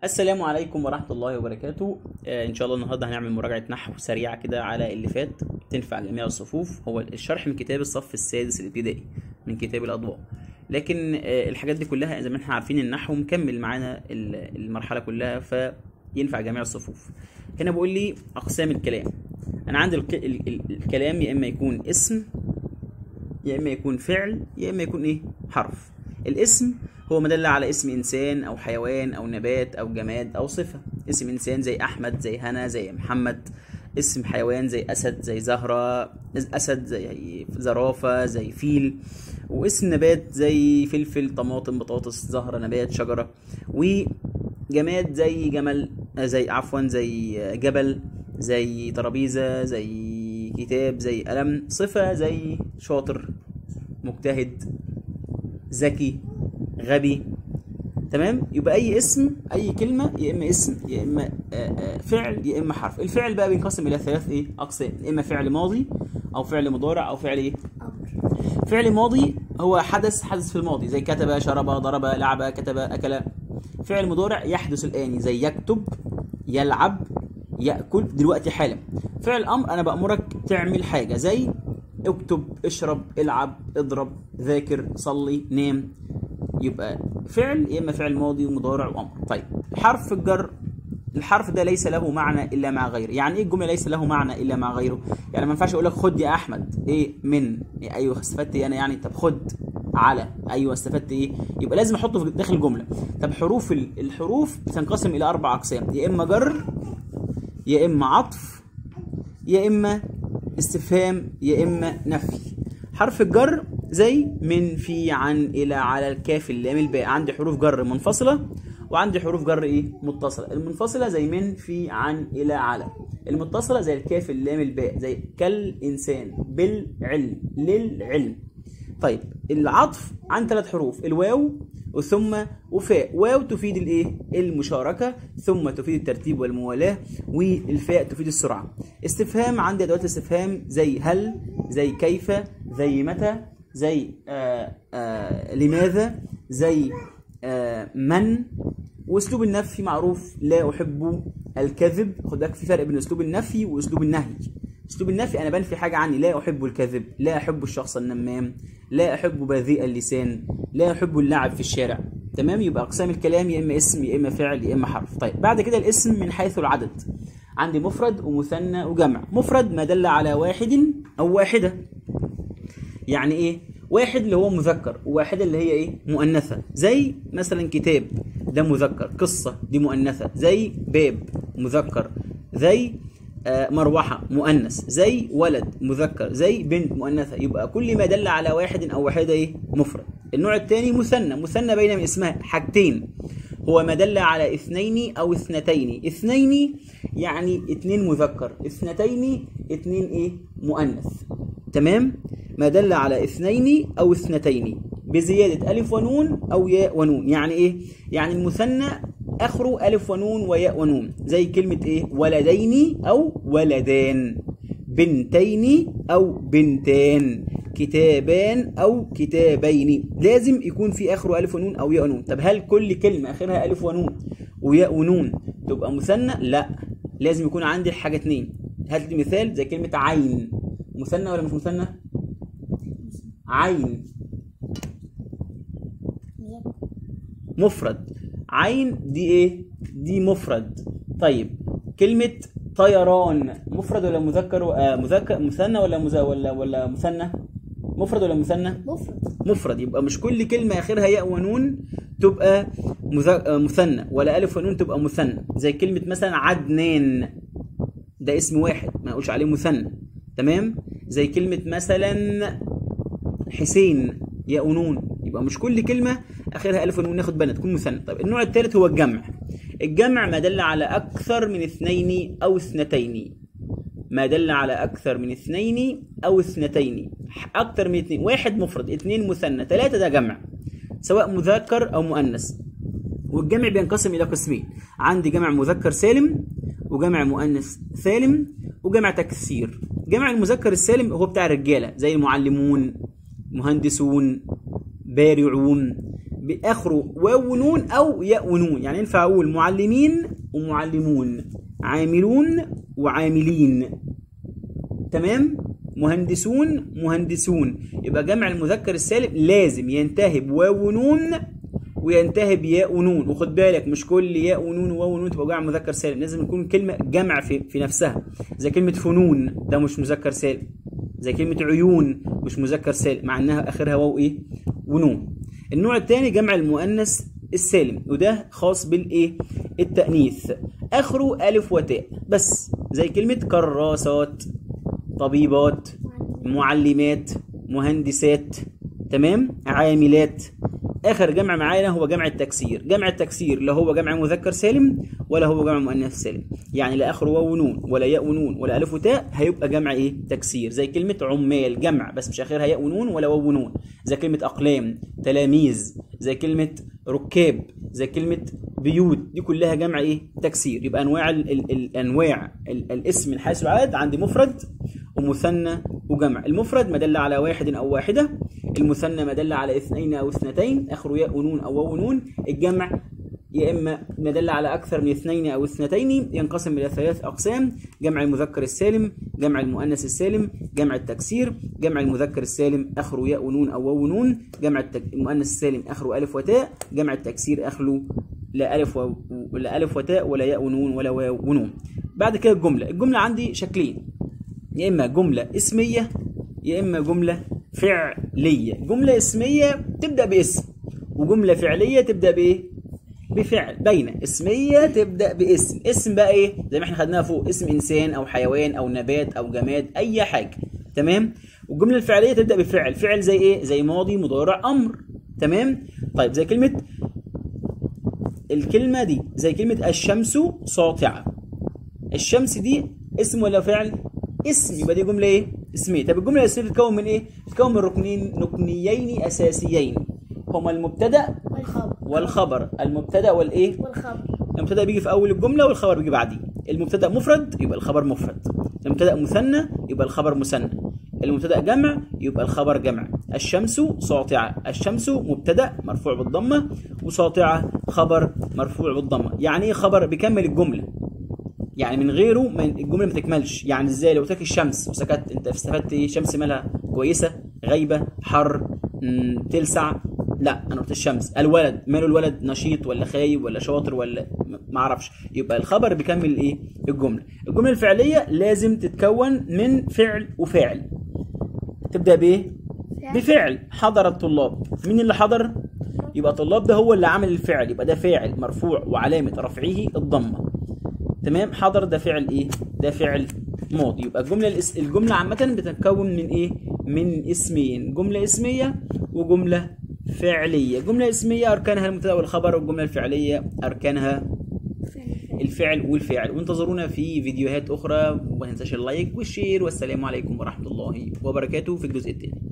السلام عليكم ورحمة الله وبركاته آه إن شاء الله النهاردة هنعمل مراجعة نحو سريعة كده على اللي فات تنفع جميع الصفوف هو الشرح من كتاب الصف السادس الابتدائي من كتاب الأضواء لكن آه الحاجات دي كلها زي ما احنا عارفين النحو مكمل معانا ال- المرحلة كلها فينفع جميع الصفوف هنا بقول لي أقسام الكلام أنا عندي الك... ال... ال... الكلام يا إما يكون اسم يا اما يكون فعل يا اما يكون ايه حرف الاسم هو ما دل على اسم انسان او حيوان او نبات او جماد او صفه اسم انسان زي احمد زي هنا زي محمد اسم حيوان زي اسد زي زهره اسد زي زرافه زي فيل واسم نبات زي فلفل طماطم بطاطس زهره نبات شجره وجماد زي جمل آه، زي عفوا زي جبل زي ترابيزه زي كتاب زي قلم صفه زي شاطر مجتهد ذكي غبي تمام يبقى اي اسم اي كلمه يا اما اسم يا اما آه، آه، فعل يا اما حرف الفعل بقى بينقسم الى ثلاث ايه اقسام يا اما فعل ماضي او فعل مضارع او فعل ايه فعل ماضي هو حدث حدث في الماضي زي كتب شرب ضرب لعب كتب اكل فعل مضارع يحدث الان زي يكتب يلعب ياكل دلوقتي حالا فعل امر انا بامرك تعمل حاجه زي اكتب اشرب العب اضرب ذاكر صلي نام يبقى فعل يا اما فعل ماضي ومضارع وامر طيب حرف الجر الحرف ده ليس له معنى الا مع غيره يعني ايه الجمله ليس له معنى الا مع غيره يعني ما ينفعش اقول لك خد يا احمد ايه من إيه ايوه استفدت إيه انا يعني طب خد على ايوه استفدت ايه يبقى لازم احطه في داخل الجمله طب حروف ال- الحروف بتنقسم الى اربع اقسام يا اما جر يا اما عطف يا اما استفهام يا اما نفي حرف الجر زي من في عن الى على الكاف اللام الباء عندي حروف جر منفصله وعندي حروف جر ايه متصله المنفصله زي من في عن الى على المتصله زي الكاف اللام الباء زي كالانسان بالعلم للعلم طيب العطف عن ثلاث حروف الواو وثم وفاء واو تفيد الايه المشاركه ثم تفيد الترتيب والموالاه والفاء تفيد السرعه استفهام عندي ادوات استفهام زي هل زي كيف زي متى زي آآ آآ لماذا زي آه من واسلوب النفي معروف لا احب الكذب خد بالك في فرق بين اسلوب النفي واسلوب النهي اسلوب النفي انا بنفي حاجه عني لا احب الكذب لا احب الشخص النمام لا احب بذيء اللسان لا احب اللعب في الشارع تمام يبقى اقسام الكلام يا اما اسم يا اما فعل يا اما حرف طيب بعد كده الاسم من حيث العدد عندي مفرد ومثنى وجمع مفرد ما دل على واحد او واحده يعني ايه واحد اللي هو مذكر وواحدة اللي هي ايه مؤنثة زي مثلا كتاب ده مذكر قصة دي مؤنثة زي باب مذكر زي آه، مروحة مؤنث زي ولد مذكر زي بنت مؤنثة يبقى كل ما دل على واحد أو واحدة إيه مفرد النوع الثاني مثنى مثنى بين من اسمها حاجتين هو ما دل على اثنين أو اثنتين اثنين يعني اثنين مذكر اثنتين اثنين إيه مؤنث تمام ما دل على اثنين أو اثنتين بزيادة ألف ونون أو ياء ونون يعني إيه يعني المثنى اخره الف ونون وياء ونون زي كلمه ايه ولدين او ولدان بنتين او بنتان كتابان او كتابين لازم يكون في اخره الف ونون او ياء ونون طب هل كل كلمه اخرها الف ونون وياء ونون تبقى مثنى لا لازم يكون عندي الحاجه اتنين هات لي مثال زي كلمه عين مثنى ولا مش مثنى عين مفرد عين دي ايه دي مفرد طيب كلمة طيران مفرد ولا مذكر آه مذكر مثنى ولا مز... ولا ولا مثنى مفرد ولا مثنى مفرد مفرد يبقى مش كل كلمة آخرها ياء ونون تبقى مذ... آه مثنى ولا ألف ونون تبقى مثنى زي كلمة مثلا عدنان ده اسم واحد ما اقولش عليه مثنى تمام زي كلمة مثلا حسين ياء ونون يبقى مش كل كلمة آخرها ألف ونون ناخد بالنا تكون مثنى طيب النوع الثالث هو الجمع الجمع ما دل على أكثر من اثنين أو اثنتين ما دل على أكثر من اثنين أو اثنتين أكثر من اثنين واحد مفرد اثنين مثنى ثلاثة ده جمع سواء مذكر أو مؤنث والجمع بينقسم إلى قسمين عندي جمع مذكر سالم وجمع مؤنث سالم وجمع تكسير جمع المذكر السالم هو بتاع الرجالة زي المعلمون مهندسون بارعون باخره واو ونون او ياء ونون يعني ينفع اقول معلمين ومعلمون عاملون وعاملين تمام مهندسون مهندسون يبقى جمع المذكر السالم لازم ينتهي بواو ونون وينتهي بياء ونون وخد بالك مش كل ياء ونون وواو ونون تبقى جمع مذكر سالم لازم يكون كلمه جمع في, في نفسها زي كلمه فنون ده مش مذكر سالم زي كلمه عيون مش مذكر سالم مع انها اخرها واو ايه ونون النوع الثاني جمع المؤنث السالم وده خاص بالايه التانيث اخره الف وتاء بس زي كلمه كراسات طبيبات معلمات مهندسات تمام عاملات اخر جمع معانا هو جمع التكسير جمع التكسير لا هو جمع مذكر سالم ولا هو جمع مؤنث سالم يعني لا اخره واو ونون ولا ياء ونون ولا الف وتاء هيبقى جمع ايه تكسير زي كلمه عمال جمع بس مش اخرها ياء ونون ولا واو ونون زي كلمه اقلام تلاميذ زي كلمه ركاب زي كلمه بيوت دي كلها جمع ايه تكسير يبقى انواع ال ال الانواع ال الاسم من حيث العدد عندي مفرد ومثنى وجمع المفرد ما دل على واحد او واحده المثنى ما دل على اثنين او اثنتين اخره ياء ونون او واو ونون الجمع يا اما ما دل على اكثر من اثنين او اثنتين ينقسم الى ثلاث اقسام جمع المذكر السالم جمع المؤنث السالم جمع التكسير جمع المذكر السالم اخره ياء ونون او واو ونون جمع التك... المؤنث السالم اخره الف وتاء جمع التكسير اخره لا الف و... لا الف وتاء ولا ياء ونون ولا واو ونون بعد كده الجمله الجمله عندي شكلين يا اما جمله اسميه يا اما جمله فعليه جمله اسميه تبدا باسم وجمله فعليه تبدا بايه بفعل بين اسميه تبدا باسم اسم بقى ايه زي ما احنا خدناها فوق اسم انسان او حيوان او نبات او جماد اي حاجه تمام والجمله الفعليه تبدا بفعل فعل زي ايه زي ماضي مضارع امر تمام طيب زي كلمه الكلمه دي زي كلمه الشمس ساطعه الشمس دي اسم ولا فعل اسم يبقى دي جمله ايه اسميه طب الجمله الاسميه بتتكون من ايه بتتكون من ركنين ركنيين اساسيين هما المبتدا والخبر والخبر المبتدا والايه والخبر المبتدا بيجي في اول الجمله والخبر بيجي بعديه المبتدا مفرد يبقى الخبر مفرد المبتدا مثنى يبقى الخبر مثنى المبتدا جمع يبقى الخبر جمع الشمس ساطعه الشمس مبتدا مرفوع بالضمه وساطعه خبر مرفوع بالضمه يعني ايه خبر بيكمل الجمله يعني من غيره ما الجمله ما تكملش يعني ازاي لو قلت لك الشمس وسكت انت استفدت ايه الشمس مالها كويسه غايبه حر مم، تلسع لا انا قلت الشمس الولد ماله الولد نشيط ولا خايب ولا شاطر ولا م- ما اعرفش يبقى الخبر بيكمل ايه الجمله الجمله الفعليه لازم تتكون من فعل وفاعل تبدا بايه فعل. بفعل حضر الطلاب مين اللي حضر يبقى طلاب ده هو اللي عمل الفعل يبقى ده فاعل مرفوع وعلامه رفعه الضمه تمام حضر ده فعل ايه ده فعل ماضي يبقى الجمله الإس... الجمله عامه بتتكون من ايه من اسمين جمله اسميه وجمله فعليه جمله اسميه اركانها المبتدا والخبر والجمله الفعليه اركانها الفعل والفعل وانتظرونا في فيديوهات اخرى وما تنساش اللايك والشير والسلام عليكم ورحمه الله وبركاته في الجزء الثاني